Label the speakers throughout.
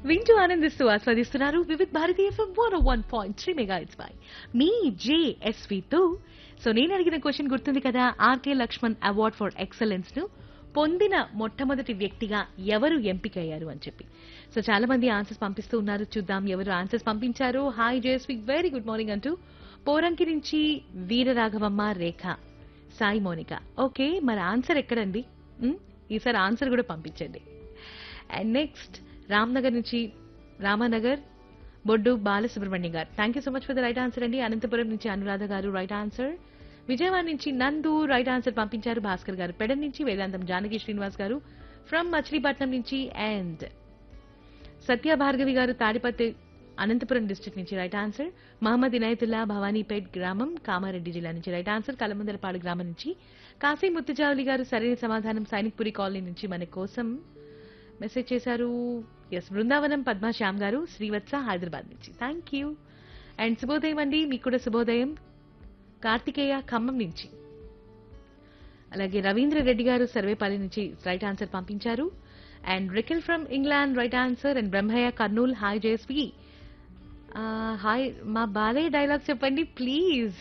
Speaker 1: వింటూ ఆనందిస్తూ ఆస్వాదిస్తున్నారు Vividh Bharatiya FM one one point three మెగా ఇట్స్ బై మీ జేఎస్వితో సో నేను అడిగిన క్వశ్చన్ గుర్తుంది కదా R K Laxman award for excellence ను పొందిన మొట్టమొదటి వ్యక్తిగా ఎవరు ఎంపికయ్యారు అని చెప్పి సో చాలా మంది ఆన్సర్స్ పంపిస్తూ ఉన్నారు చూద్దాం ఎవరు ఆన్సర్స్ పంపించారు hi J S V very good morning అంటూ పోరంకి నుంచి వీరరాఘవమ్మ రేఖ సాయి మోనిక ఓకే మరి ఆన్సర్ ఎక్కడండి ఉమ్, ఈసారి ఆన్సర్ కూడా పంపించండి అండ్ నెక్స్ట్ రామ్నగర్ నుంచి Ramanagar Boddu Balasubrahmanyam garu thank you so much for the right answer అండి అనంతపురం నుంచి అనురాధ గారు రైట్ ఆన్సర్ విజయవాడ నుంచి నందు రైట్ ఆన్సర్ పంపించారు భాస్కర్ గారు పెడన్ నుంచి వేదాంతం జానకి శ్రీనివాస్ గారు ఫ్రమ్ మచిలీపట్నం నుంచి అండ్ సత్య భార్గవి గారు తాడిపత్రి అనంతపురం డిస్ట్రిక్ట్ నుంచి రైట్ ఆన్సర్ మహమ్మద్ ఇనాయతుల్లా భవానీపేట్ గ్రామం కామారెడ్డి జిల్లా నుంచి రైట్ ఆన్సర్ కలమందలపాడు గ్రామం నుంచి కాశీ ముత్తుజావలి గారు సరైన సమాధానం సైనిక్పురి కాలనీ నుంచి మన కోసం మెసేజ్ చేశారు ఎస్ బృందావనం పద్మా శ్యామ్ గారు శ్రీవత్స హైదరాబాద్ నుంచి థ్యాంక్ యూ అండ్ శుభోదయం అండి మీకు కూడా శుభోదయం కార్తికేయ ఖమ్మం నుంచి అలాగే రవీంద్ర రెడ్డి గారు సర్వేపల్లి నుంచి రైట్ ఆన్సర్ పంపించారు అండ్ రికిల్ from England right answer and Brahmaiah Kurnool hi Jayasvi hi మా బాలయ్య డైలాగ్ చెప్పండి ప్లీజ్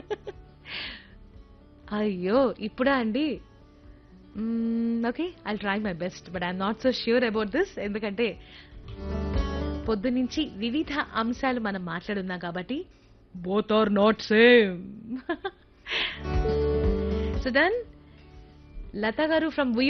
Speaker 1: అయ్యో ఇప్పుడా అండి okay I try my best but I'm not so sure about this ఎందుకంటే పొద్దు నుంచి వివిధ అంశాలు మనం మాట్లాడున్నాం కాబట్టి both are not same so then Lata garu from